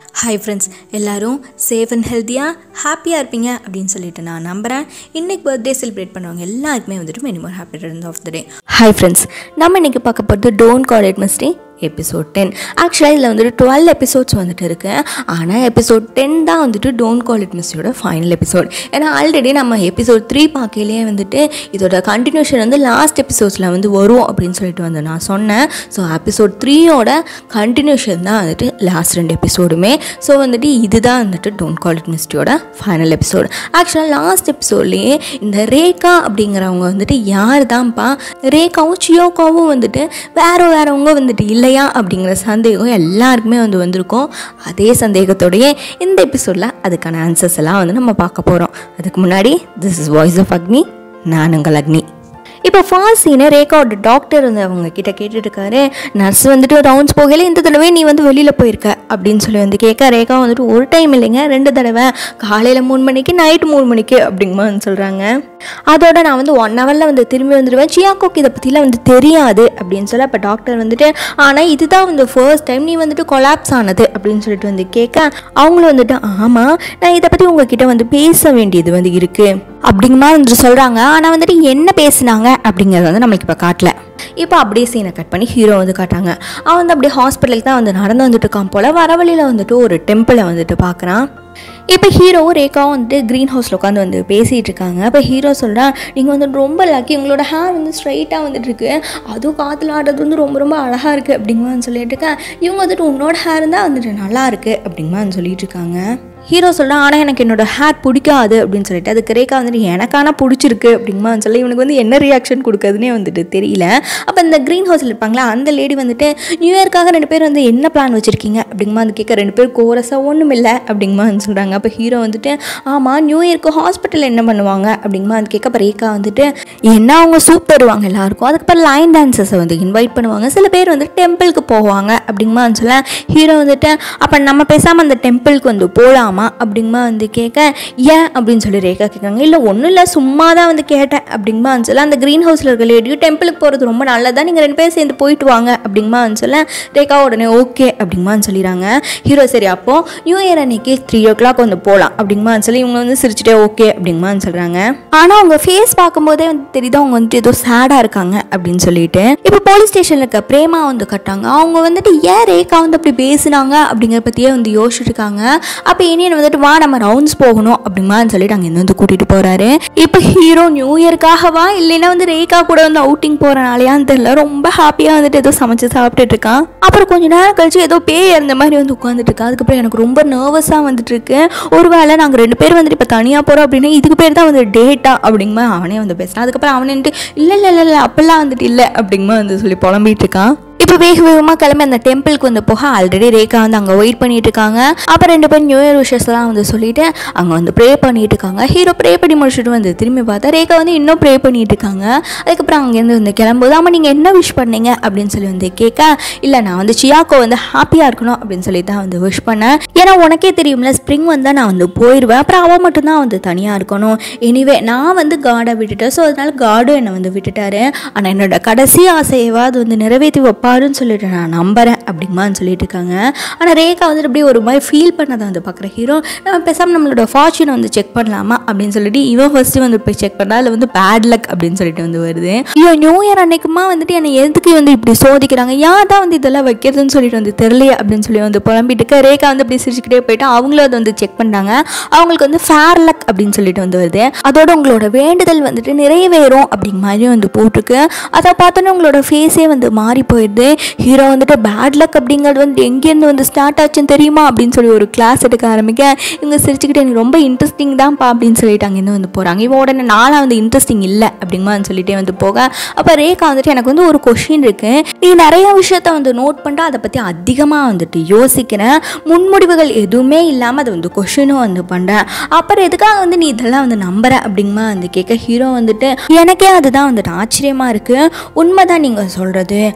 hi friends எல்லாரும் safe and ஹெல்த்தியாக ஹாப்பியாக இருப்பீங்க அப்படின்னு சொல்லிட்டு நான் நம்புகிறேன் இன்றைக்கி பர்த்டே செலிப்ரேட் பண்ணுறவங்க எல்லாருக்குமே வந்துட்டு many more happy return of the day hi friends நம்ம இன்றைக்கி பார்க்க போகிறது don't call it misty episode ten ஆக்சுவலாக இதில் வந்துட்டு டுவெல் எபிசோட்ஸ் வந்துட்டு இருக்கு ஆனால் எபிசோட் டென் தான் வந்துட்டு டோன்ட் கால் இட் மிஸ்டேயோட ஃபைனல் எபிசோட் ஏன்னா ஆல்ரெடி நம்ம எபிசோட் த்ரீ பார்க்கலையே வந்துட்டு இதோட கண்டினியூஷன் வந்து லாஸ்ட் எபிசோட்ஸில் வந்து வரும் அப்படின்னு சொல்லிட்டு வந்து நான் சொன்னேன் ஸோ எபிசோட் த்ரீயோட கண்டினியூஷன் தான் வந்துட்டு லாஸ்ட் ரெண்டு எபிசோடுமே ஸோ வந்துட்டு இதுதான் வந்துட்டு டோன்ட் கால் இட் மிஸ்டியோட ஃபைனல் எபிசோடு ஆக்சுவலாக லாஸ்ட் எபிசோட்லேயே இந்த ரேகா அப்படிங்கிறவங்க வந்துட்டு யார் தான்ப்பா ரேகாவும் சியோகாவும் வந்துட்டு வேற வேறவங்க வந்துட்டு இல்லையா அப்படிங்கிற சந்தேகம் எல்லாருக்குமே வந்து வந்திருக்கும் அதே சந்தேகத்தோடயே இந்த எபிசோடில் அதுக்கான ஆன்சர்ஸ் எல்லாம் வந்து நம்ம பார்க்க போகிறோம் அதுக்கு முன்னாடி திஸ் இஸ் வாய்ஸ் ஆஃப் அக்னி நான் உங்கள் அக்னி இப்போ ஃபர்ஸ்ட் சீனை ரேகாவோட டாக்டர் வந்து அவங்க கிட்ட கேட்டுட்டு இருக்காரு நர்ஸ் வந்துட்டு ரவுண்ட்ஸ் போகல இந்த தடவை நீ வந்து வெளியில் போயிருக்க அப்படின்னு சொல்லி வந்து கேட்க ரேகா வந்துட்டு ஒரு டைம் இல்லைங்க ரெண்டு தடவை காலையில் மூணு மணிக்கு நைட்டு மூணு மணிக்கு அப்படிங்கமா வந்து சொல்கிறாங்க அதோட நான் வந்து ஒன் ஹவரில் வந்து திரும்பி வந்துடுவேன் சியாக்கோக்கு இதை பற்றிலாம் வந்து தெரியாது அப்படின்னு சொல்லி அப்போ டாக்டர் வந்துட்டு ஆனால் இதுதான் வந்து ஃபர்ஸ்ட் டைம் நீ வந்துட்டு கொலாப்ஸ் ஆனது அப்படின்னு சொல்லிட்டு வந்து கேட்க அவங்களும் வந்துட்டு ஆமாம் நான் இதை பற்றி உங்ககிட்ட வந்து பேச வேண்டியது வந்து இருக்குது அப்படிங்கிற மாதிரி வந்துட்டு சொல்கிறாங்க ஆனால் வந்துட்டு என்ன பேசுனாங்க அப்படிங்கிறது வந்து நம்மளுக்கு இப்போ காட்டல இப்போ அப்படியே சீனை கட் பண்ணி ஹீரோ வந்து காட்டாங்க அவன் வந்து அப்படியே ஹாஸ்பிட்டலுக்கு தான் வந்து நடந்து வந்துட்டு இருக்கான் போல் வர வழியில் வந்துட்டு ஒரு டெம்பிளை வந்துட்டு பார்க்குறான் இப்போ ஹீரோவும் ரேகாவும் வந்துட்டு க்ரீன் ஹவுஸில் உட்காந்து வந்து பேசிகிட்டு இருக்காங்க அப்போ ஹீரோ சொல்கிறான் நீங்கள் வந்து ரொம்ப லக்கி உங்களோட ஹேர் வந்து ஸ்ட்ரைட்டாக வந்துட்டு இருக்கு அதுவும் காற்றுல ஆடுறது வந்து ரொம்ப ரொம்ப அழகாக இருக்குது அப்படிங்கமான்னு சொல்லிட்டு இருக்கேன் இவங்க வந்துட்டு உன்னோட ஹேர் தான் வந்துட்டு நல்லா இருக்குது அப்படிங்கமான்னு சொல்லிட்டு இருக்காங்க ஹீரோ சொல்கிறான் ஆனால் எனக்கு என்னோட ஹேர் பிடிக்காது அப்படின்னு சொல்லிட்டு அதுக்கு ரேகா வந்துட்டு எனக்கான பிடிச்சிருக்கு அப்படிங்கமா சொல்லி இவனுக்கு வந்து என்ன ரியாக்ஷன் கொடுக்குறதுனே வந்துட்டு தெரியல அப்போ இந்த க்ரீன் ஹவுஸில் இருப்பாங்களா அந்த லேடி வந்துட்டு நியூ இயர்க்காக ரெண்டு பேர் வந்து என்ன பிளான் வச்சுருக்கீங்க அப்படிங்கமா வந்து கேட்க ரெண்டு பேர் கோரஸாக ஒன்றும் இல்லை அப்படிங்கமா வந்து சொல்கிறாங்க அப்போ ஹீரோ வந்துட்டு ஆமாம் நியூ இயர்க்கு ஹாஸ்பிட்டலில் என்ன பண்ணுவாங்க அப்படிங்கமா வந்து கேட்க அப்போ ரேகா வந்துட்டு என்ன அவங்க சூப் தருவாங்க எல்லாருக்கும் அதுக்கப்புறம் லைன் டான்சஸை வந்து இன்வைட் பண்ணுவாங்க சில பேர் வந்து டெம்பிளுக்கு போவாங்க அப்படிங்கமா வந்து சொல்ல ஹீரோ வந்துட்டு அப்போ நம்ம பேசாமல் அந்த டெம்பிளுக்கு வந்து போகலாம் ஆமாம் அப்படிங்கமா வந்து கேட்க ஏன் அப்படின்னு சொல்லி ரேகா கேட்காங்க இல்லை ஒன்றும் இல்லை சும்மா தான் வந்து கேட்டேன் அப்படிங்கமா சொல்ல அந்த க்ரீன் ஹவுஸில் இருக்க லேடியும் டெம்பிளுக்கு போகிறது ரொம்ப நல்லதா நீங்கள் ரெண்டு பேரும் சேர்ந்து போயிட்டு வாங்க அப்படிங்கமா சொல்ல ரேகா உடனே ஓகே அப்படிங்கமா சொல்லிடுறாங்க ஹீரோ சரி அப்போ நியூ இயர் அன்னைக்கு த்ரீ ஓ கிளாக் வந்து போகலாம் அப்படிங்கமா சொல்லி இவங்க வந்து சிரிச்சுட்டே ஓகே அப்படிங்கமா சொல்கிறாங்க ஆனால் அவங்க ஃபேஸ் பார்க்கும்போதே வந்து தெரியுது அவங்க வந்துட்டு ஏதோ சேடாக இருக்காங்க அப்படின்னு சொல்லிட்டு இப்போ போலீஸ் ஸ்டேஷனில் இருக்க பிரேமா வந்து கட்டாங்க அவங்க வந்துட்டு ஏன் ரேகா வந்து அப்படி பேசுனாங்க அப்படிங்கிற பற்றியே வந்து யோசிச்சுட்டு இருக்காங்க அப்போ இனியன் வந்துட்டு வா நம்ம ரவுண்ட்ஸ் போகணும் அப்படிமா சொல்லிட்டு அங்கே வந்து கூட்டிகிட்டு போகிறாரு இப்போ ஹீரோ நியூ இயர்க்காகவா இல்லைன்னா வந்து ரேகா கூட வந்து அவுட்டிங் போகிறனாலையான்னு தெரியல ரொம்ப ஹாப்பியாக வந்துட்டு ஏதோ சமைச்சு சாப்பிட்டுட்டு இருக்கான் அப்புறம் கொஞ்ச நேரம் கழிச்சு ஏதோ பேய் இருந்த மாதிரி வந்து உட்காந்துட்டு இருக்கா அதுக்கப்புறம் எனக்கு ரொம்ப நர்வஸாக வந்துட்டு இருக்கு ஒருவேளை நாங்கள் ரெண்டு பேரும் வந்துட்டு இப்போ தனியாக போகிறோம் அப்படின்னா இதுக்கு பேர் தான் வந்து டேட்டா அப்படிங்கமா அவனே வந்து பேசுகிறான் அதுக்கப்புறம் அவனுன்ட்டு இல்லை இல்லை இல்லை இல்லை அப்பெல்லாம் வந்துட்டு இல்லை அப்படிங்கமா வந்து சொல்லி புலம்பிட்டு இருக்கான் இப்போ வேக வேகமாக கிளம்பி அந்த டெம்பிளுக்கு வந்து போக ஆல்ரெடி ரேகா வந்து அங்கே வெயிட் பண்ணிட்டு இருக்காங்க அப்போ ரெண்டு பேரும் நியூ இயர் விஷஸ்லாம் வந்து சொல்லிட்டு அங்கே வந்து ப்ரே பண்ணிட்டு இருக்காங்க ஹீரோ ப்ரே பண்ணி முடிச்சுட்டு வந்து திரும்பி பார்த்தா ரேகா வந்து இன்னும் ப்ரே பண்ணிட்டு இருக்காங்க அதுக்கப்புறம் அங்கேருந்து வந்து கிளம்புது ஆமாம் நீங்கள் என்ன விஷ் பண்ணீங்க அப்படின்னு சொல்லி வந்து கேட்க இல்லை நான் வந்து சியாக்கோ வந்து ஹாப்பியாக இருக்கணும் அப்படின்னு சொல்லி தான் வந்து விஷ் பண்ணேன் ஏன்னா உனக்கே தெரியும்ல ஸ்ப்ரிங் வந்தால் நான் வந்து போயிடுவேன் அப்புறம் அவள் மட்டும்தான் வந்து தனியாக இருக்கணும் எனிவே நான் வந்து காடை விட்டுட்டேன் ஸோ அதனால காடும் என்னை வந்து விட்டுட்டாரு ஆனால் என்னோட கடைசி ஆசையவாது வந்து நிறைவேற்றி வைப்பாருன்னு சொல்லிட்டு நான் நம்புறேன் அப்படிங்கமான்னு சொல்லிட்டு இருக்காங்க ஆனால் ரேகா வந்துட்டு அப்படியே ஒரு மாதிரி ஃபீல் பண்ணதை வந்து பார்க்குற ஹீரோ நம்ம பேசாமல் நம்மளோட ஃபார்ச்சூனை வந்து செக் பண்ணலாமா அப்படின்னு சொல்லிட்டு இவன் ஃபர்ஸ்ட்டு வந்து போய் செக் பண்ணா அதில் வந்து பேட் லக் அப்படின்னு சொல்லிட்டு வந்து வருது ஐயோ நியூ இயர் அன்னைக்குமா வந்துட்டு என்னை எதுக்கு வந்து இப்படி சோதிக்கிறாங்க யார் தான் வந்து இதெல்லாம் வைக்கிறதுன்னு சொல்லிட்டு வந்து தெரியலையே அப்படின்னு சொல்லி வந்து புலம்பிட்டு இருக்க ரேகா வந்து அப்படி சிரிச்சுக்கிட்டே போயிட்டு அவங்களும் அதை வந்து செக் பண்ணாங்க அவங்களுக்கு வந்து ஃபேர் லக் அப்படின்னு சொல்லிட்டு வந்து வருது அதோட உங்களோட வேண்டுதல் வந்துட்டு நிறைவேறும் அப்படிங்கிற மாதிரி வந்து போட்டிருக்கு அதை பார்த்தோன்னே உங்களோட ஃபேஸே வந்து மாறி போயிடுது ஹீரோ வந்துட்டு பேட் லக் அப்படிங்கிறது வந்து எங்கேருந்து வந்து ஸ்டார்ட் ஆச்சுன்னு தெரியுமா அப்படின்னு சொல்லி ஒரு கிளாஸ் எடுக்க ஆரம்பிக்க இவங்க சிரிச்சுக்கிட்டு எனக்கு ரொம்ப இன்ட்ரெஸ்டிங் தான்ப்பா அப்படின்னு சொல்லிட்டு அங்கேருந்து வந்து போகிறாங்க இவன் உடனே நாளாக வந்து இன்ட்ரெஸ்டிங் இல்லை அப்படிங்கமா சொல்லிட்டே வந்து போக அப்போ ரேகா வந்துட்டு எனக்கு வந்து ஒரு கொஷின் இருக்கு நீ நிறைய விஷயத்த வந்து நோட் பண்ணிட்டு அதை பற்றி அதிகமாக வந்துட்டு யோசிக்கிறேன் முன்முடிவுகள் எதுவுமே இல்லாமல் அதை வந்து கொஷினும் வந்து பண்ணுறேன் அப்புறம் எதுக்காக வந்து நீ இதெல்லாம் வந்து நம்புற அப்படிங்கமா வந்து கேட்க ஹீரோ வந்துட்டு எனக்கே அதுதான் வந்துட்டு ஆச்சரியமாக இருக்குது உண்மைதான் நீங்கள் சொல்கிறது ஆனால்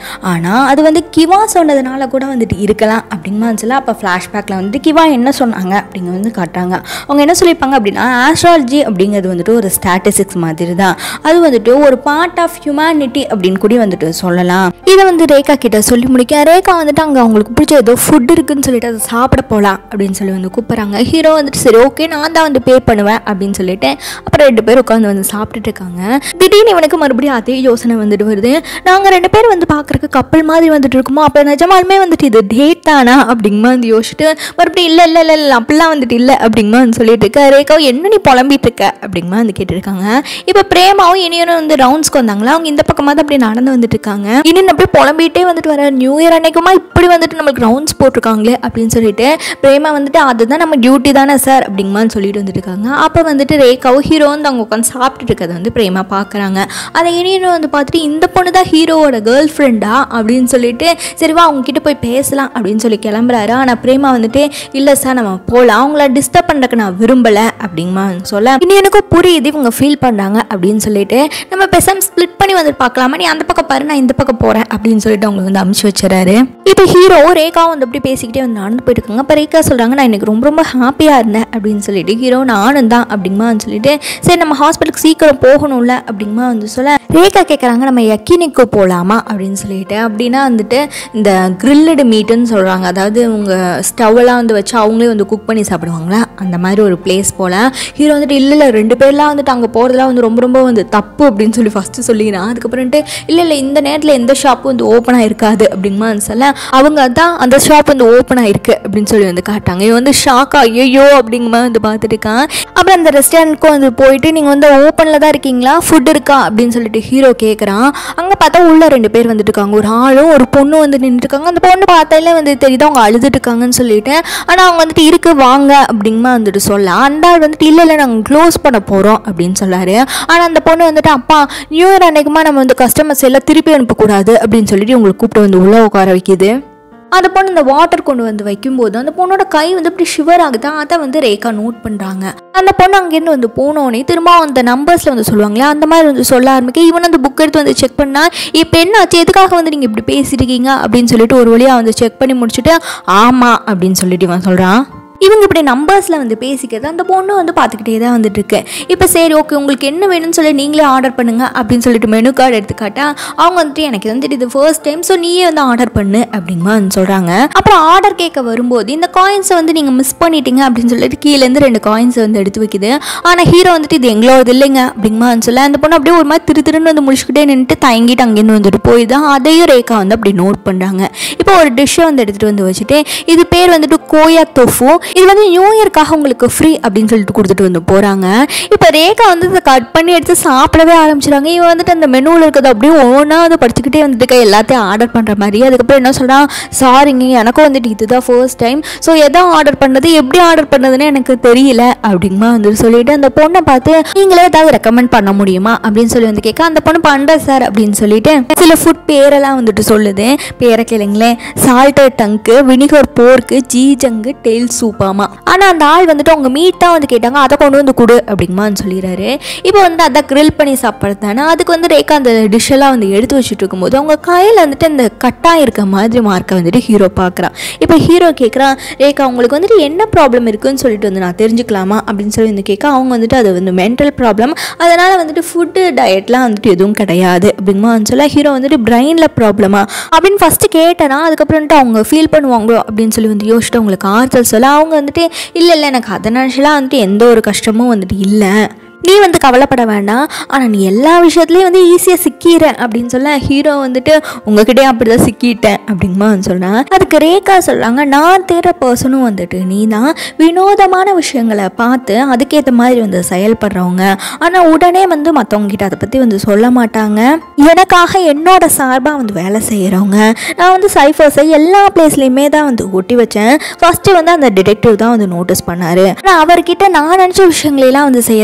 சொல்கிறாங்கன்னா அது வந்து கிவா சொன்னதுனால கூட வந்துட்டு இருக்கலாம் அப்படிங்கமா சொல்ல அப்போ ஃப்ளாஷ்பேக்கில் வந்துட்டு கிவா என்ன சொன்னாங்க அப்படிங்க வந்து காட்டுறாங்க அவங்க என்ன சொல்லியிருப்பாங்க அப்படின்னா ஆஸ்ட்ராலஜி அப்படிங்கிறது வந்துட்டு ஒரு ஸ்டாட்டிஸ்டிக்ஸ் மாதிரி தான் அது வந்துட்டு ஒரு பார்ட் ஆஃப் ஹியூமனிட்டி அப்படின்னு கூட வந்துட்டு சொல்லலாம் இதை வந்து ரேகா கிட்ட சொல்லி முடிக்க ரேகா வந்துட்டு அங்கே அவங்களுக்கு பிடிச்ச ஏதோ ஃபுட் இருக்குன்னு சொல்லிட்டு அதை சாப்பிட போகலாம் அப்படின்னு சொல்லி வந்து கூப்பிட்றாங்க ஹீரோ வந்துட்டு சரி ஓகே நான் தான் வந்து பே பண்ணுவேன் அப்படின்னு சொல்லிட்டு அப்புறம் ரெண்டு பேர் உட்காந்து வந்து சாப்பிட்டுட்டு இருக்காங்க திடீர்னு இவனுக்கு மறுபடியும் அதே யோசனை வந்துட்டு வருது நாங்கள் ரெண்டு பேர் வந்து பார்க்குறக்கு கப்பல் மாதிரி வந்துட்டு இருக்குமோ அப்போ நிஜமாலுமே வந்துட்டு இது டேட் தானா அப்படிங்கமா வந்து யோசிச்சுட்டு மறுபடியும் இல்லை இல்லை இல்லை இல்லை அப்படிலாம் வந்துட்டு இல்லை அப்படிங்கமா வந்து சொல்லிட்டு இருக்க ரேகா என்ன நீ புலம்பிட்டு இருக்க அப்படிங்கமா வந்து கேட்டிருக்காங்க இப்போ பிரேமாவும் இனியனும் வந்து ரவுண்ட்ஸ்க்கு வந்தாங்களா அவங்க இந்த பக்கமாக தான் அப்படியே நடந்து வந்துட்டு இருக்காங்க இனியன் அப்படியே புலம்பிட்டே வந்துட்டு வர நியூ இயர் அன்னைக்குமா இப்படி வந்துட்டு நம்மளுக்கு ரவுண்ட்ஸ் போட்டிருக்காங்களே அப்படின்னு சொல்லிட்டு பிரேமா வந்துட்டு அதுதான் நம்ம டியூட்டி தானே சார் அப்படிங்கமான்னு சொல்லிட்டு வந்துட்டு இருக்காங்க அப்போ வந்துட்டு ரேகாவும் ஹீரோ வந்து அவங்க உட்காந்து சாப்பிட்டுட்டு இருக்கிறத வந்து பிரேமா பார்க்குறாங்க அதை இனியனும் வந்து பார்த்துட்டு இந்த பொண்ணு தான் ஹீரோவோட கேர்ள் ஃப்ரெண்டா அப்படின்னு சொல்லிட்டு சரி வா அவங்க கிட்ட போய் பேசலாம் அப்படின்னு சொல்லி கிளம்புறாரு ஆனால் பிரேமா வந்துட்டு இல்லை சார் நம்ம போகலாம் அவங்கள டிஸ்டர்ப் பண்ணுறதுக்கு நான் விரும்பலை அப்படிங்கமா சொல்ல இனியனுக்கும் புரியுது இவங்க ஃபீல் பண்ணுறாங்க அப்படின்னு சொல்லிட்டு நம்ம பெசாம ஸ்ப்ளிட் பண்ணி வந்துட்டு பார்க்கலாமா நீ அந்த பக்கம் பாரு நான் இந்த பக்கம் போகிறேன் அப்படின்னு சொல்லிட்டு அவங்க வந்து அமுச்சு வச்சுறாரு இப்போ ஹீரோ ரேகாவும் வந்து அப்படி பேசிக்கிட்டே வந்து நடந்து போயிட்டு இருக்காங்க அப்போ ரேகா சொல்கிறாங்க நான் எனக்கு ரொம்ப ரொம்ப ஹாப்பியாக இருந்தேன் அப்படின்னு சொல்லிட்டு ஹீரோ நானும் தான் அப்படிங்கமா வந்து சொல்லிட்டு சரி நம்ம ஹாஸ்பிட்டலுக்கு சீக்கிரம் போகணும்ல அப்படிங்கமா வந்து சொல்ல ரேகா கேட்குறாங்க நம்ம யக்கினிக்கு போகலாமா அப்படின்னு சொல்லிட்டு அப்படின்னா வந்துட்டு இந்த கிரில்லடு மீட்டுன்னு சொல்கிறாங்க அதாவது உங்க ஸ்டவ்வெல்லாம் வந்து வச்சு அவங்களே வந்து குக் பண்ணி சாப்பிடுவாங்களா அந்த மாதிரி ஒரு பிளேஸ் போல் ஹீரோ வந்துட்டு இல்லை இல்லை ரெண்டு பேர்லாம் வந்துட்டு அங்கே போகிறதுலாம் வந்து ரொம்ப ரொம்ப வந்து தப்பு அப்படின்னு சொல்லி ஃபஸ்ட்டு சொல்லிக்கிறான் அதுக்கப்புறம்ட்டு இல்லை இல்லை இந்த நேரத்தில் எந்த ஷாப்பும் வந்து ஓப்பனாக இருக்காது அப்படிங்கமா வந்து சொல்ல அவங்க தான் அந்த ஷாப் வந்து ஓப்பனாக இருக்குது அப்படின்னு சொல்லி வந்து காட்டாங்க இவன் வந்து ஷாக்கா ஐயோ அப்படிங்கமா வந்து பார்த்துட்டு இருக்கான் அப்புறம் அந்த ரெஸ்டாரண்ட்க்கும் வந்து போயிட்டு நீங்கள் வந்து ஓப்பனில் தான் இருக்கீங்களா ஃபுட் இருக்கா அப்படின்னு சொல்லிட்டு ஹீரோ கேட்குறான் அங்கே பார்த்தா உள்ள ரெண்டு பேர் வந்துட்டு இருக்காங்க ஒரு ஆளும் ஒரு பொண்ணு வந்து நின்றுட்டு இருக்காங்க அந்த பொண்ணு பார்த்தாலே வந்து தெரியுது அவங்க அழுதுட்டு இருக்காங்கன்னு சொல்லிட்டு ஆனால் அவங்க வந்துட்டு இருக்கு வாங்க அப்படிங்கமா வந்துட்டு சொல்ல அந்த ஆள் வந்துட்டு இல்லை இல்லை நாங்கள் க்ளோஸ் பண்ண போகிறோம் அப்படின்னு சொல்லாரு ஆனால் அந்த பொண்ணு வந்துட்டு அப்பா நியூ இயர் அன்னைக்குமா நம்ம வந்து கஸ்டமர்ஸ் எல்லாம் திருப்பி அனுப்பக்கூடாது அப்படின்னு சொல்லிட்டு உங்களுக்கு கூப்பிட்டு வந்து உள்ளே உட்கார வைக்குது அந்த பொண்ணு இந்த வாட்டர் கொண்டு வந்து வைக்கும்போது அந்த பொண்ணோட கை வந்து இப்படி ஷிவர் ஆகுது அதை வந்து ரேகா நோட் பண்ணுறாங்க அந்த பொண்ணு அங்கேருந்து வந்து போனோடனே திரும்ப அந்த நம்பர்ஸில் வந்து சொல்லுவாங்களே அந்த மாதிரி வந்து சொல்ல ஆரம்பிக்க இவன் அந்த புக் எடுத்து வந்து செக் பண்ணா இப்போ என்ன ஆச்சு எதுக்காக வந்து நீங்கள் இப்படி பேசியிருக்கீங்க அப்படின்னு சொல்லிட்டு ஒரு வழியாக வந்து செக் பண்ணி முடிச்சுட்டு ஆமாம் அப்படின்னு சொல்லிட்டு இவன் சொல்கிறான் இவங்க இப்படி நம்பர்ஸில் வந்து பேசிக்கிறது அந்த பொண்ணு வந்து பார்த்துக்கிட்டே தான் வந்துட்டு இருக்கு இப்போ சரி ஓகே உங்களுக்கு என்ன வேணும்னு சொல்லி நீங்களே ஆர்டர் பண்ணுங்க அப்படின்னு சொல்லிட்டு மெனு கார்டு எடுத்துக்காட்டா அவங்க வந்துட்டு எனக்கு இது வந்துட்டு இது ஃபர்ஸ்ட் டைம் ஸோ நீயே வந்து ஆர்டர் பண்ணு அப்படிங்கமா வந்து சொல்கிறாங்க அப்புறம் ஆர்டர் கேட்க வரும்போது இந்த காயின்ஸை வந்து நீங்கள் மிஸ் பண்ணிட்டீங்க அப்படின்னு சொல்லிட்டு கீழேருந்து ரெண்டு காயின்ஸை வந்து எடுத்து வைக்குது ஆனால் ஹீரோ வந்துட்டு இது எங்களோடது இல்லைங்க அப்படிங்கமா வந்து சொல்ல அந்த பொண்ணு அப்படியே ஒரு மாதிரி திரு திருன்னு வந்து முடிச்சுக்கிட்டே நின்றுட்டு தயங்கிட்டு அங்கேருந்து வந்துட்டு போய் தான் அதையும் ரேகா வந்து அப்படி நோட் பண்ணுறாங்க இப்போ ஒரு டிஷ்ஷை வந்து எடுத்துகிட்டு வந்து வச்சுட்டு இது பேர் வந்துட்டு கோயா தொஃபு இது வந்து நியூ இயர்க்காக உங்களுக்கு ஃப்ரீ அப்படின்னு சொல்லிட்டு கொடுத்துட்டு வந்து போகிறாங்க இப்போ ரேகா வந்து இதை கட் பண்ணி எடுத்து சாப்பிடவே ஆரம்பிச்சிடுறாங்க இவன் வந்துட்டு அந்த மெனுவில் இருக்கிறது அப்படியே ஒவ்வொன்றா வந்து படிச்சுக்கிட்டே வந்துட்டு இருக்க எல்லாத்தையும் ஆர்டர் பண்ணுற மாதிரி அதுக்கப்புறம் என்ன சொல்கிறான் சாரிங்க எனக்கும் வந்துட்டு இதுதான் ஃபர்ஸ்ட் டைம் ஸோ எதை ஆர்டர் பண்ணது எப்படி ஆர்டர் பண்ணதுன்னு எனக்கு தெரியல அப்படிங்கமா வந்துட்டு சொல்லிட்டு அந்த பொண்ணை பார்த்து நீங்களே ஏதாவது ரெக்கமெண்ட் பண்ண முடியுமா அப்படின்னு சொல்லி வந்து கேட்க அந்த பொண்ணு பண்ணுறேன் சார் அப்படின்னு சொல்லிட்டு சில ஃபுட் பேரெல்லாம் வந்துட்டு சொல்லுது பேரை கேளுங்களேன் சால்டட் டங்க்கு வினிகர் போர்க்கு ஜீஜங்கு டெயில் சூப்பாமா ஆனால் அந்த ஆள் வந்துட்டு அவங்க மீட் தான் வந்து கேட்டாங்க அதை கொண்டு வந்து கொடு அப்படிங்கமான்னு சொல்லிடுறாரு இப்போ வந்து அதை grill பண்ணி சாப்பிட்றது தானே அதுக்கு வந்து ரேக்கா அந்த டிஷ்ஷெல்லாம் வந்து எடுத்து வச்சுட்டு இருக்கும்போது அவங்க கையில் வந்துட்டு அந்த கட்டா இருக்க மாதிரி மார்க்கை வந்துட்டு ஹீரோ பார்க்குறான் இப்போ ஹீரோ கேட்குறான் ரேக்கா உங்களுக்கு வந்துட்டு என்ன ப்ராப்ளம் இருக்குன்னு சொல்லிட்டு வந்து நான் தெரிஞ்சுக்கலாமா அப்படின்னு சொல்லி வந்து கேட்க அவங்க வந்துட்டு அது வந்து மென்டல் ப்ராப்ளம் அதனால் வந்துட்டு ஃபுட்டு டயட்லாம் வந்துட்டு எதுவும் கிடையாது அப்படிங்கமா சொல்ல ஹீரோ வந்துட்டு பிரெயினில் ப்ராப்ளமா அப்படின்னு ஃபஸ்ட்டு கேட்டேனா அதுக்கப்புறம்ட்டு அவங்க ஃபீல் பண்ணுவாங்களோ அப்படின்னு சொல்லி வந்து யோசிச்சுட்டு அவங்களுக்கு ஆறுதல் சொல்ல அவங்க வந்துட்டு இல்லை இல்லை எனக்கு அதை நினச்சலாம் வந்துட்டு எந்த ஒரு கஷ்டமும் வந்துட்டு இல்லை நீ வந்து கவலைப்பட வேண்டாம் ஆனால் நீ எல்லா விஷயத்துலையும் வந்து ஈஸியாக சிக்கிற அப்படின்னு சொல்ல ஹீரோ வந்துட்டு உங்ககிட்டயே அப்படி தான் சிக்கிட்டேன் அப்படிங்கமா வந்து சொன்னேன் அதுக்கு ரேகா சொல்கிறாங்க நான் தேடுற பர்சனும் வந்துட்டு நீ தான் வினோதமான விஷயங்களை பார்த்து அதுக்கேற்ற மாதிரி வந்து செயல்படுறவங்க ஆனால் உடனே வந்து மற்றவங்க கிட்ட அதை பற்றி வந்து சொல்ல மாட்டாங்க எனக்காக என்னோட சார்பாக வந்து வேலை செய்கிறவங்க நான் வந்து சைஃபர்ஸை எல்லா பிளேஸ்லையுமே தான் வந்து ஒட்டி வச்சேன் ஃபஸ்ட்டு வந்து அந்த டிடெக்டிவ் தான் வந்து நோட்டீஸ் பண்ணார் ஆனால் அவர்கிட்ட நான் நினச்ச விஷயங்களெல்லாம் வந்து செய்யறதுக்கான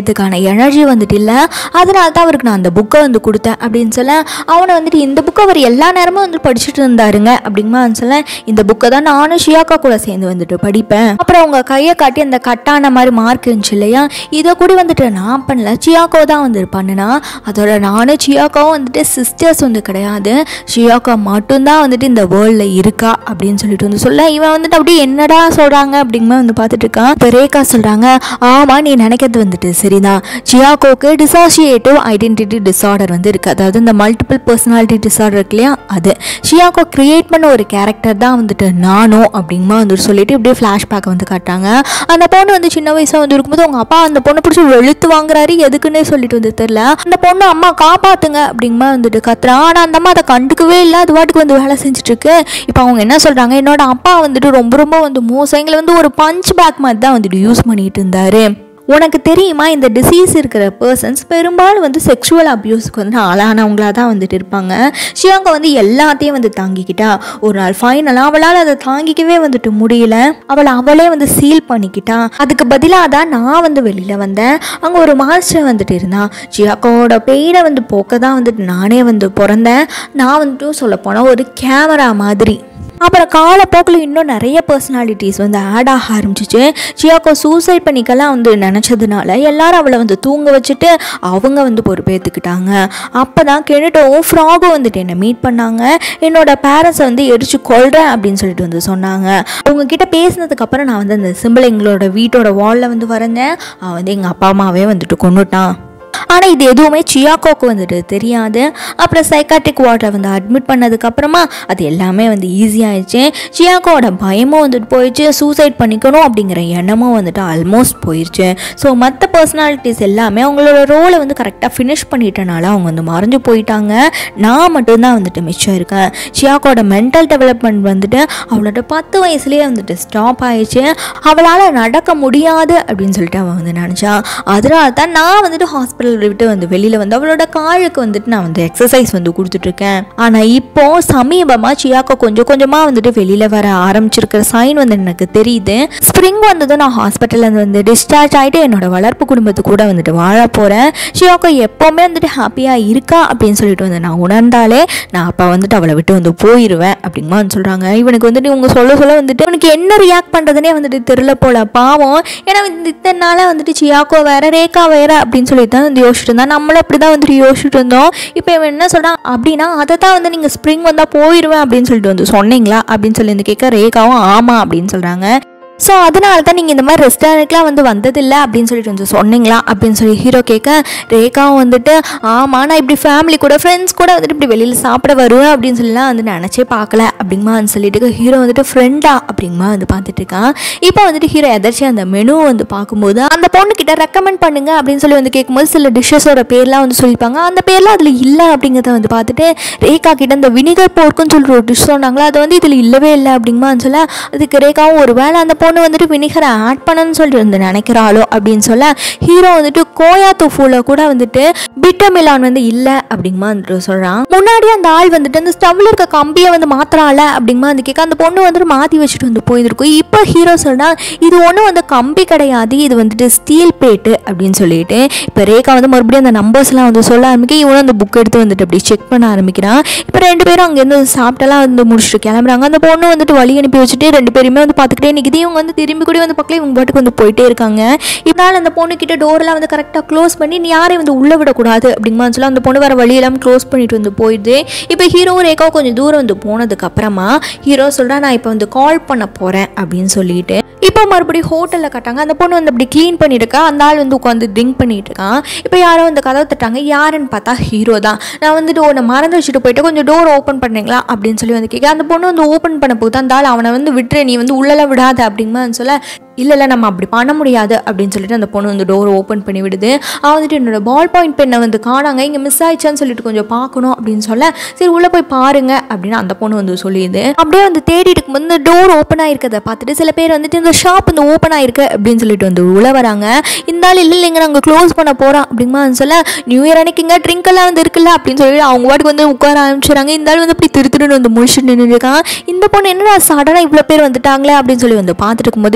எனர்ஜி வந்துட்டு இல்லை அதனால தான் அவருக்கு நான் அந்த புக்கை வந்து கொடுத்தேன் அப்படின்னு சொல்ல அவனை வந்துட்டு இந்த புக்கை அவர் எல்லா நேரமும் வந்து படிச்சுட்டு இருந்தாருங்க அப்படிங்கமா சொல்ல இந்த புக்கை தான் நானும் ஷியாக்கா கூட சேர்ந்து வந்துட்டு படிப்பேன் அப்புறம் அவங்க கையை காட்டி அந்த கட்டான மாதிரி மார்க் இருந்துச்சு இல்லையா இதை கூட வந்துட்டு நான் பண்ணல சியாக்கோ தான் வந்து பண்ணுனா அதோட நானும் சியாக்காவும் வந்துட்டு சிஸ்டர்ஸ் வந்து கிடையாது ஷியாக்கா மட்டும்தான் வந்துட்டு இந்த வேர்ல்டில் இருக்கா அப்படின்னு சொல்லிட்டு வந்து சொல்ல இவன் வந்துட்டு அப்படியே என்னடா சொல்கிறாங்க அப்படிங்கும்போது வந்து பார்த்துட்டு இருக்கான் இப்போ ரேகா சொல்கிறாங்க ஆமாம் நீ நினைக்கிறது வந்துட்டு சரிதான் சியாக்கோக்கு டிசாசியேட்டிவ் ஐடென்டிட்டி டிசார்டர் வந்து இருக்குது அதாவது இந்த மல்டிபிள் பர்சனாலிட்டி டிசார்டர் இருக்கு இல்லையா அது ஷியாக்கோ கிரியேட் பண்ண ஒரு கேரக்டர் தான் வந்துட்டு நானும் அப்படிங்குமா வந்துட்டு சொல்லிட்டு இப்படியே ஃப்ளாஷ்பேக் வந்து காட்டுறாங்க அந்த பொண்ணு வந்து சின்ன வயசாக வந்து இருக்கும்போது அவங்க அப்பா அந்த பொண்ணை பிடிச்சி வெளுத்து வாங்குறாரு எதுக்குன்னே சொல்லிட்டு வந்து தெரில அந்த பொண்ணு அம்மா காப்பாத்துங்க அப்படிங்குமா வந்துட்டு கத்துறான் ஆனால் அந்த அம்மா அதை கண்டுக்கவே இல்லை அது வாட்டுக்கு வந்து வேலை செஞ்சுட்டு இருக்கு இப்போ அவங்க என்ன சொல்கிறாங்க என்னோட அப்பா வந்துட்டு ரொம்ப ரொம்ப வந்து மோசம் எங்களை வந்து ஒரு பஞ்ச் பேக் மாதிரி தான் வந்துட்டு யூஸ் பண்ணிட்டு இருந்தாரு உனக்கு தெரியுமா இந்த டிசீஸ் இருக்கிற பர்சன்ஸ் பெரும்பாலும் வந்து செக்ஷுவல் அப்யூஸ்க்கு வந்து ஆளானவங்களாக தான் வந்துட்டு இருப்பாங்க ஷியாங்க வந்து எல்லாத்தையும் வந்து தாங்கிக்கிட்டா ஒரு நாள் ஃபைனலாக அவளால் அதை தாங்கிக்கவே வந்துட்டு முடியல அவளை அவளே வந்து சீல் பண்ணிக்கிட்டா அதுக்கு பதிலாக தான் நான் வந்து வெளியில் வந்தேன் அங்கே ஒரு மாஸ்டர் வந்துட்டு இருந்தான் ஷியாக்கோட பெயினை வந்து போக்க தான் வந்துட்டு நானே வந்து பிறந்தேன் நான் வந்துட்டு சொல்லப்போனால் ஒரு கேமரா மாதிரி அப்புறம் காலப்போக்கில் இன்னும் நிறைய பர்சனாலிட்டிஸ் வந்து ஆட் ஆக ஆரம்பிச்சிச்சு சியாக்கோ சூசைட் பண்ணிக்கலாம் வந்து நினச்சதுனால எல்லாரும் அவளை வந்து தூங்க வச்சுட்டு அவங்க வந்து பொறுப்பேற்றுக்கிட்டாங்க அப்போ தான் கெனட்டோவும் ஃப்ராகும் வந்துட்டு என்னை மீட் பண்ணாங்க என்னோட பேரண்ட்ஸை வந்து எரிச்சு கொள்கிறேன் அப்படின்னு சொல்லிட்டு வந்து சொன்னாங்க அவங்க கிட்ட பேசினதுக்கப்புறம் நான் வந்து அந்த சிம்பிள் எங்களோட வீட்டோட வாலில் வந்து வரைஞ்சேன் அவன் வந்து எங்கள் அப்பா அம்மாவே வந்துட்டு கொண்டுட்டான் ஆனால் இது எதுவுமே சியாக்கோக்கு வந்துட்டு தெரியாது அப்புறம் சைக்காட்டிக் வார்டை வந்து அட்மிட் பண்ணதுக்கப்புறமா அது எல்லாமே வந்து ஈஸியாகிடுச்சு சியாக்கோட பயமும் வந்துட்டு போயிடுச்சு சூசைட் பண்ணிக்கணும் அப்படிங்கிற எண்ணமும் வந்துட்டு ஆல்மோஸ்ட் போயிடுச்சு ஸோ மற்ற பர்சனாலிட்டிஸ் எல்லாமே அவங்களோட ரோலை வந்து கரெக்டாக ஃபினிஷ் பண்ணிட்டனால அவங்க வந்து மறைஞ்சு போயிட்டாங்க நான் மட்டும்தான் வந்துட்டு மிச்சம் இருக்கேன் சியாக்கோட மென்டல் டெவலப்மெண்ட் வந்துட்டு அவளோட பத்து வயசுலேயே வந்துட்டு ஸ்டாப் ஆயிடுச்சு அவளால் நடக்க முடியாது அப்படின்னு சொல்லிட்டு அவன் வந்து நினச்சான் அதனால தான் நான் வந்துட்டு ஹாஸ்பிட்டல் விட்டு வந்து வெளியில் வந்து அவளோட காலுக்கு வந்துட்டு நான் வந்து எக்ஸசைஸ் வந்து கொடுத்துட்ருக்கேன் ஆனால் இப்போ சமீபமாக சியாக்கோ கொஞ்சம் கொஞ்சமாக வந்துட்டு வெளியில் வர ஆரம்பிச்சிருக்கிற சைன் வந்து எனக்கு தெரியுது ஸ்ப்ரிங் வந்ததும் நான் ஹாஸ்பிட்டலில் வந்து டிஸ்சார்ஜ் ஆகிட்டு என்னோட வளர்ப்பு குடும்பத்து கூட வந்துட்டு வாழ போகிறேன் சியாக்கோ எப்போவுமே வந்துட்டு ஹாப்பியாக இருக்கா அப்படின்னு சொல்லிட்டு வந்து நான் உணர்ந்தாலே நான் அப்போ வந்துட்டு அவளை விட்டு வந்து போயிடுவேன் அப்படிங்கமா வந்து சொல்கிறாங்க இவனுக்கு வந்துட்டு இவங்க சொல்ல சொல்ல வந்துட்டு இவனுக்கு என்ன ரியாக்ட் பண்ணுறதுனே வந்துட்டு தெரில போல பாவம் ஏன்னா இந்த இத்தனை நாளாக வந்துட்டு சியாக்கோ வேற ரேகா வேற அப்படின்னு சொல்லிட்டு தான் வந்து யோசிச்சுட்டு இருந்தா நம்மளும் அப்படி தான் வந்துட்டு யோசிச்சுட்டு இருந்தோம் இப்போ இவன் என்ன சொல்கிறான் அப்படின்னா அதை தான் வந்து நீங்கள் ஸ்ப்ரிங் வந்தால் போயிடுவேன் அப்படின்னு சொல்லிட்டு வந்து சொன்னீங்களா அப்படின்னு சொல்லி வந்து கேட்க ரேகாவும் ஆமாம் அப்படின்னு சொல்கிறாங்க ஸோ அதனால தான் நீங்கள் இந்த மாதிரி ரெஸ்டாரண்ட்லாம் வந்து வந்ததில்லை அப்படின்னு சொல்லிட்டு வந்து சொன்னீங்களா அப்படின்னு சொல்லி ஹீரோ கேட்க ரேகாவும் வந்துட்டு ஆமாம் நான் இப்படி ஃபேமிலி கூட ஃப்ரெண்ட்ஸ் கூட வந்துட்டு இப்படி வெளியில் சாப்பிட வருவேன் அப்படின்னு சொல்லிலாம் வந்து நினச்சே பார்க்கல அப்படிங்கமா வந்து சொல்லிட்டு ஹீரோ வந்துட்டு ஃப்ரெண்டா அப்படிங்கமா வந்து பார்த்துட்டு இருக்கான் இப்போ வந்துட்டு ஹீரோ எதாச்சும் அந்த மெனு வந்து பார்க்கும்போது அந்த பொண்ணுக்கிட்ட ரெக்கமெண்ட் பண்ணுங்க அப்படின்னு சொல்லி வந்து கேட்கும்போது சில டிஷ்ஷஸோட பேர்லாம் வந்து சொல்லியிருப்பாங்க அந்த பேர்லாம் அதில் இல்லை அப்படிங்கிறத வந்து பார்த்துட்டு ரேகா கிட்ட இந்த வினிகர் போர்க்குன்னு சொல்லிட்டு ஒரு டிஷ் சொன்னாங்களா அது வந்து இதில் இல்லவே இல்லை அப்படிங்கமா சொல்ல அதுக்கு ரேகாவும் ஒரு வேளை அந்த பொண்ணு வந்துட்டு வினிகரை ஆட் பண்ணணும்னு சொல்லிட்டு வந்து நினைக்கிறாளோ அப்படின்னு சொல்ல ஹீரோ வந்துட்டு கோயா துஃபூல கூட வந்துட்டு பிட்டமிலான் வந்து இல்லை அப்படிங்கமா வந்துட்டு சொல்கிறான் முன்னாடி அந்த ஆள் வந்துட்டு அந்த ஸ்டவ்ல இருக்க கம்பியை வந்து மாத்திரால அப்படிங்கமா வந்து கேட்க அந்த பொண்ணு வந்துட்டு மாற்றி வச்சுட்டு வந்து போயிருக்கும் இப்போ ஹீரோ சொல்றா இது ஒன்றும் வந்து கம்பி கிடையாது இது வந்துட்டு ஸ்டீல் பிளேட்டு அப்படின்னு சொல்லிட்டு இப்போ ரேகா வந்து மறுபடியும் அந்த நம்பர்ஸ்லாம் வந்து சொல்ல ஆரம்பிக்க இவனும் அந்த புக் எடுத்து வந்துட்டு அப்படி செக் பண்ண ஆரம்பிக்கிறான் இப்போ ரெண்டு பேரும் அங்கேருந்து சாப்பிட்டெல்லாம் வந்து முடிச்சுட்டு கிளம்புறாங்க அந்த பொண்ணு வந்துட்டு வழி அனுப்பி வச்சுட்டு ரெண்டு பேருமே வந்து பார்த்துக்கிட்டே நிற்கிது இவங்க வந்து திரும்பி கூட வந்து பக்கத்துல இவங்க பாட்டுக்கு வந்து போயிட்டே இருக்காங்க இதனால அந்த பொண்ணு கிட்ட டோர்லாம் வந்து கரெக்டாக க்ளோஸ் பண்ணி நீ யாரையும் வந்து உள்ளே விடக்கூடாது அப்படிங்கமா சொல்லி அந்த பொண்ணு வேற வழியெல்லாம் க்ளோஸ் பண்ணிட்டு வந்து போயிடுது இப்போ ஹீரோவும் ரேகாவும் கொஞ்சம் தூரம் வந்து போனதுக்கு அப்புறமா ஹீரோ சொல்றா நான் இப்போ வந்து கால் பண்ண போறேன் அப்படின்னு சொல்லிட்டு இப்போ மறுபடியும் ஹோட்டலில் கட்டாங்க அந்த பொண்ணு வந்து அப்படி க்ளீன் பண்ணிட்டு இருக்கா அந்த ஆள் வந்து உட்காந்து ட்ரிங்க் பண்ணிட்டு இருக்கான் இப்போ யாரோ வந்து கதவை தட்டாங்க யாருன்னு பார்த்தா ஹீரோ தான் நான் வந்துட்டு உன்னை மறந்து வச்சுட்டு போயிட்டு கொஞ்சம் டோர் ஓப்பன் பண்ணீங்களா அப்படின்னு சொல்லி வந்து கேட்க அந்த பொண்ணு வந்து ஓப்பன் பண்ண போது அந்த ஆள் அவனை வந்து விட்டுரு நீ வந்து உள்ளெல்லாம் விடாத அப்படிங்கமா சொல்ல இல்லை இல்லை நம்ம அப்படி பண்ண முடியாது அப்படின்னு சொல்லிட்டு அந்த பொண்ணு வந்து டோர் ஓப்பன் பண்ணி விடுது அவன் வந்துட்டு என்னோட பால் பாயிண்ட் பெண்ணை வந்து காணாங்க இங்கே மிஸ் ஆயிடுச்சான்னு சொல்லிட்டு கொஞ்சம் பார்க்கணும் அப்படின்னு சொல்ல சரி உள்ளே போய் பாருங்க அப்படின்னு அந்த பொண்ணு வந்து சொல்லிடுது அப்படியே வந்து தேடிட்டு இருக்கும்போது இந்த டோர் ஓப்பன் ஆயிருக்கதை பார்த்துட்டு சில பேர் வந்துட்டு இந்த ஷாப் வந்து ஓப்பன் ஆயிருக்கு அப்படின்னு சொல்லிட்டு வந்து உள்ள வராங்க இந்த ஆள் இல்லை இல்லைங்க நாங்கள் க்ளோஸ் பண்ண போகிறோம் அப்படிங்கமா சொல்ல நியூ இயர் அன்னைக்குங்க ட்ரிங்க் எல்லாம் வந்து இருக்குல்ல அப்படின்னு சொல்லி அவங்க வாட்டுக்கு வந்து உட்கார ஆரம்பிச்சுறாங்க இந்த ஆள் வந்து இப்படி திரு திருன்னு வந்து முழிச்சுட்டு நின்று இருக்கான் இந்த பொண்ணு என்னடா சடனாக இவ்வளோ பேர் வந்துட்டாங்களே அப்படின்னு சொல்லி வந்து பார்த்துட்டு இருக்கும்போது இப்போ ஹீரோ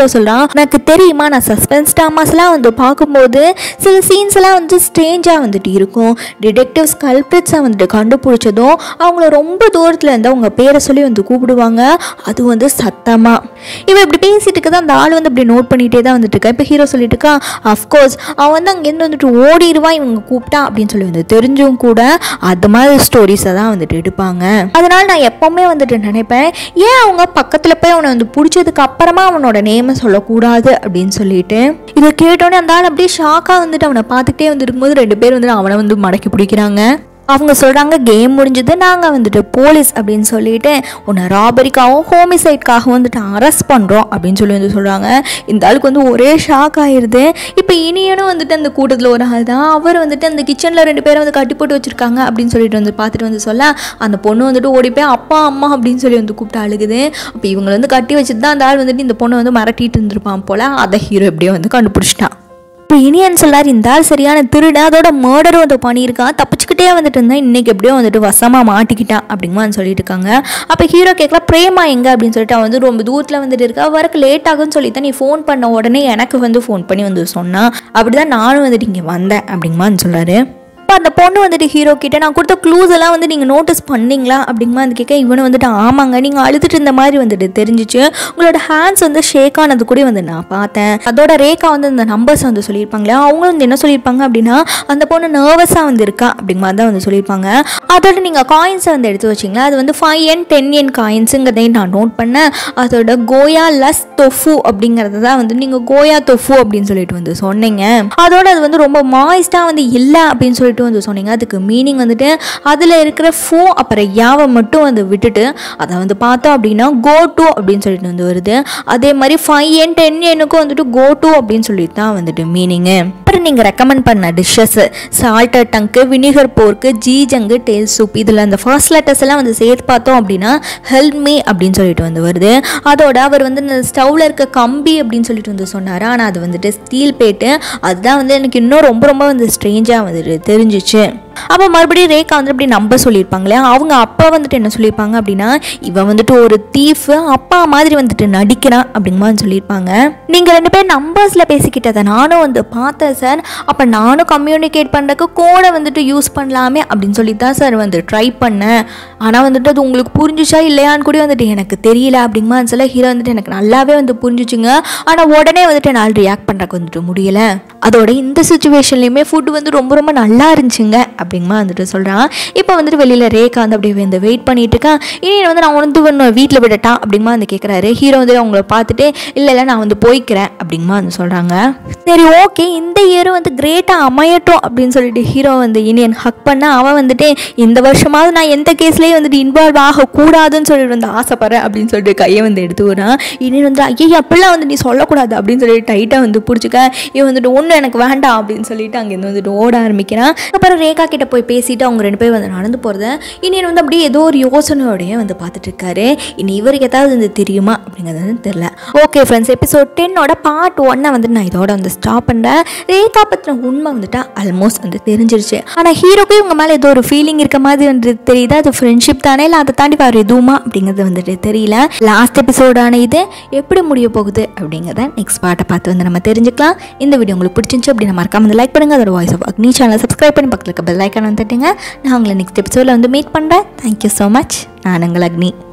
சொல்கிறான் எனக்கு தெரியுமா நான் சஸ்பென்ஸ் ட்ராமாஸ்லாம் வந்து பார்க்கும்போது சில சீன்ஸ் எல்லாம் வந்து ஸ்ட்ரேஞ்சாக வந்துட்டு இருக்கும் டிடெக்டிவ்ஸ் கல்பிரிட்ஸை வந்துட்டு கண்டுபிடிச்சதும் அவங்கள ரொம்ப தூரத்தில் இருந்து அவங்க பேரை சொல்லி வந்து கூப்பிடுவாங்க அது வந்து சத்தமாக இவன் இப்படி பேசிட்டு இருக்கதான் அந்த ஆள் வந்து அப்படி நோட் பண்ணிகிட்டே தான் வந்துட்டு இருக்கா இப்போ ஹீரோ சொல்லிட்டு இருக்கா அஃப்கோர்ஸ் அவன் வந்து அங்கேருந்து வந்துட்டு ஓடிடுவான் இவங்க கூப்பிட்டா அப்படின்னு சொல்லி வந்து தெரிஞ்சும் கூட அது மாதிரி ஸ்டோரிஸை தான் வந்துட்டு எடுப்பாங்க அதனால நான் எப்பவுமே வந்துட்டு நினைப்பேன் ஏன் அவங்க பக்கத்தில் போய் அவனை வந்து பிடிச்சதுக்கு அப்புறமா அவனோட நேமை சொல்லக்கூடாது அப்படின்னு சொல்லிட்டு இதை கேட்டோன்னே அந்த ஆள் அப்படியே ஷாக்காக வந்துட்டு அவனை பார்த்துக்கிட்டே வந்து இருக்கும்போது ரெண்டு பேர் வந்துட்டு அவனை வந்து மடக்கி பிடிக்கிறாங்க அவங்க சொல்கிறாங்க கேம் முடிஞ்சது நாங்கள் வந்துட்டு போலீஸ் அப்படின்னு சொல்லிட்டு உன்னை ராபரிக்காகவும் ஹோமிசைட்காகவும் வந்துட்டு அரெஸ்ட் பண்ணுறோம் அப்படின்னு சொல்லி வந்து சொல்கிறாங்க இந்த ஆளுக்கு வந்து ஒரே ஷாக் ஆயிடுது இப்போ இனியனும் வந்துட்டு அந்த கூட்டத்தில் ஒரு ஆள் தான் அவர் வந்துட்டு அந்த கிச்சனில் ரெண்டு பேரை வந்து கட்டி போட்டு வச்சுருக்காங்க அப்படின்னு சொல்லிட்டு வந்து பார்த்துட்டு வந்து சொல்ல அந்த பொண்ணு வந்துட்டு ஓடி போய் அப்பா அம்மா அப்படின்னு சொல்லி வந்து கூப்பிட்டு அழுகுது அப்போ இவங்களை வந்து கட்டி வச்சுட்டு தான் அந்த ஆள் வந்துட்டு இந்த பொண்ணை வந்து மிரட்டிட்டு இருந்திருப்பான் போல் அதை ஹீரோ எப்படியோ வந்து கண்டுபிடிச்சிட்டான் இப்போ இனியன் சொல்லார் இந்த ஆள் சரியான திருடன் அதோட மர்டரும் வந்து பண்ணியிருக்கான் தப்பிச்சுக்கிட்டே வந்துட்டு இருந்தான் இன்னைக்கு எப்படியோ வந்துட்டு வசமாக மாட்டிக்கிட்டான் அப்படிங்கமா சொல்லிட்டு இருக்காங்க அப்போ ஹீரோ கேட்கல பிரேமா எங்க அப்படின்னு சொல்லிட்டு அவன் வந்து ரொம்ப தூரத்தில் வந்துட்டு இருக்கா வரக்கு லேட் ஆகும்னு சொல்லி தான் நீ ஃபோன் பண்ண உடனே எனக்கு வந்து ஃபோன் பண்ணி வந்து சொன்னான் அப்படிதான் நானும் வந்துட்டு இங்கே வந்தேன் அப்படிங்கமா சொல்லாரு அப்போ அந்த பொண்ணு வந்துட்டு ஹீரோ கிட்ட நான் கொடுத்த க்ளூஸ் எல்லாம் வந்து நீங்கள் நோட்டீஸ் பண்ணீங்களா அப்படிங்கமா வந்து கேட்க இவனு வந்துட்டு ஆமாங்க நீங்கள் அழுதுட்டு இருந்த மாதிரி வந்துட்டு தெரிஞ்சிச்சு உங்களோட ஹேண்ட்ஸ் வந்து ஷேக் ஆனது கூட வந்து நான் பார்த்தேன் அதோட ரேகா வந்து இந்த நம்பர்ஸ் வந்து சொல்லியிருப்பாங்களே அவங்களும் வந்து என்ன சொல்லியிருப்பாங்க அப்படின்னா அந்த பொண்ணு நர்வஸாக வந்து இருக்கா அப்படிங்கிற தான் வந்து சொல்லியிருப்பாங்க அதோட நீங்கள் காயின்ஸை வந்து எடுத்து வச்சிங்களா அது வந்து ஃபைவ் என் டென் என் காயின்ஸுங்கிறதையும் நான் நோட் பண்ணேன் அதோட கோயா லஸ் தொஃபு அப்படிங்கிறது தான் வந்து நீங்கள் கோயா தொஃபு அப்படின்னு சொல்லிட்டு வந்து சொன்னீங்க அதோட அது வந்து ரொம்ப மாய்ஸ்டாக வந்து இல்லை அப்படின்னு சொல்லிட்டு வந்து சொன்னீங்க அதுக்கு மீனிங் வந்துட்டு அதில் இருக்கிற ஃபோ அப்புறம் யாவை மட்டும் வந்து விட்டுட்டு அதை வந்து பார்த்தோம் அப்படின்னா கோ டு அப்படின்னு சொல்லிட்டு வந்து வருது அதே மாதிரி ஃபைவ் என் டென் எனுக்கும் வந்துட்டு கோ டு அப்படின்னு சொல்லிட்டு தான் வந்துட்டு மீனிங்கு அப்புறம் நீங்கள் ரெக்கமெண்ட் பண்ண dishes salted tongue vinegar pork ஜீஜங்கு டேல் சூப் இதில் அந்த ஃபர்ஸ்ட் லெட்டர்ஸ் எல்லாம் வந்து சேர்த்து பார்த்தோம் அப்படின்னா ஹெல்ப் மீ அப்படின்னு சொல்லிட்டு வந்து வருது அதோட அவர் வந்து இந்த ஸ்டவ்வில் இருக்க கம்பி அப்படின்னு சொல்லிட்டு வந்து சொன்னார் ஆனால் அது வந்துட்டு ஸ்டீல் பேட்டு அதுதான் வந்து எனக்கு இன்னும் ரொம்ப ரொம்ப வந்து ஸ்ட்ரேஞ்சாக வந்துட்டு தெரிஞ்சிச்சு அப்போ மறுபடியும் ரேகா வந்து அப்படி நம்ப சொல்லியிருப்பாங்களே அவங்க அப்பா வந்துட்டு என்ன சொல்லியிருப்பாங்க அப்படின்னா இவன் வந்துட்டு ஒரு தீஃப் அப்பா மாதிரி வந்துட்டு நடிக்கிறான் அப்படிங்கிற மாதிரி சொல்லியிருப்பாங்க நீங்கள் ரெண்டு பேர் நம்பர்ஸில் பேசிக்கிட்டதை நானும் வந்து பார்த்தேன் சார் அப்போ நானும் கம்யூனிகேட் பண்ணுறதுக்கு கோடை வந்துட்டு யூஸ் பண்ணலாமே அப்படின்னு சொல்லி தான் சார் வந்து ட்ரை பண்ணேன் ஆனால் வந்துட்டு அது உங்களுக்கு புரிஞ்சுச்சா இல்லையான்னு கூட வந்துட்டு எனக்கு தெரியல அப்படிங்கிற மாதிரி சொல்ல ஹீரோ வந்துட்டு எனக்கு நல்லாவே வந்து புரிஞ்சுச்சுங்க ஆனால் உடனே வந்துட்டு என்னால் ரியாக்ட் பண்ணுறக்கு வந்துட்டு முடியல அதோட இந்த சுச்சுவேஷன்லேயுமே ஃபுட் வந்து ரொம்ப ரொம்ப நல்லா இருந்துச்சுங்க அப்படிங்கமா வந்துட்டு சொல்கிறான் இப்போ வந்துட்டு வெளியில் ரேகா வந்து அப்படியே வந்து வெயிட் பண்ணிட்டு இருக்கான் இனி வந்து நான் வந்து ஒன்று வீட்டில் விடட்டா அப்படிங்கமா வந்து கேட்குறாரு ஹீரோ வந்து அவங்கள பார்த்துட்டு இல்லை இல்லை நான் வந்து போய்க்கிறேன் அப்படிங்கமா வந்து சொல்கிறாங்க சரி ஓகே இந்த இயரும் வந்து கிரேட்டாக அமையட்டும் அப்படின்னு சொல்லிட்டு ஹீரோ வந்து இனியன் ஹக் பண்ண அவன் வந்துட்டு இந்த வருஷமாவது நான் எந்த கேஸ்லேயும் வந்துட்டு இன்வால்வ் ஆகக்கூடாதுன்னு சொல்லிட்டு வந்து ஆசைப்படுறேன் அப்படின்னு சொல்லிட்டு கையை வந்து எடுத்து வரான் இனியன் வந்து ஐயோ அப்படிலாம் வந்து நீ சொல்லக்கூடாது அப்படின்னு சொல்லிட்டு டைட்டாக வந்து பிடிச்சிக்க இவன் வந்துட்டு ஒன்றும் எனக்கு வேண்டாம் அப்படின்னு சொல்லிட்டு அங்கேருந்து வந்துட்டு ஓட ஆரம்பிக்கிறான் அப்புறம் ரேகா கிட்ட போய் பேசிட்டு அவங்க ரெண்டு பேரும் வந்து நடந்து போகிறத இனியன் வந்து அப்படியே ஏதோ ஒரு யோசனையோடய வந்து பார்த்துட்டு இருக்காரு இனி இவருக்கு ஏதாவது வந்து தெரியுமா அப்படிங்கிறது வந்து தெரில ஓகே ஃப்ரெண்ட்ஸ் எபிசோட் டென்னோட பார்ட் ஒன்னை வந்து நான் இதோட வந்து ஸ்டாப் பண்ணுறேன் ரேகா பற்றின உண்மை வந்துட்டு ஆல்மோஸ்ட் வந்து தெரிஞ்சிருச்சு ஆனால் ஹீரோக்கு இவங்க மேலே ஏதோ ஒரு ஃபீலிங் இருக்க மாதிரி வந்து தெரியுது அது ஃப்ரெண்ட்ஷிப் தானே இல்லை அதை தாண்டி வேறு எதுவுமா அப்படிங்கிறது வந்துட்டு தெரியல லாஸ்ட் எபிசோடான இது எப்படி முடிய போகுது அப்படிங்கிறத நெக்ஸ்ட் பார்ட்டை பார்த்து வந்து நம்ம தெரிஞ்சுக்கலாம் இந்த வீடியோ உங்களுக்கு பிடிச்சிருந்துச்சு அப்படின்னு மறக்காம வந்து லைக் பண்ணுங்க அதோட வாய்ஸ் ஆஃப் அக்னி சேனலை சப்ஸ்கிரைப் பண்ணி பக்கத்தில் இருக்க பெல் ஐக்கான் வந்து தட்டுங்க நான் உங்களை நெக்ஸ்ட் எபிசோடில் வந்து மீட் பண்ணுறேன் தேங்க்யூ ஸோ மச் நான் உங்கள் அக்னி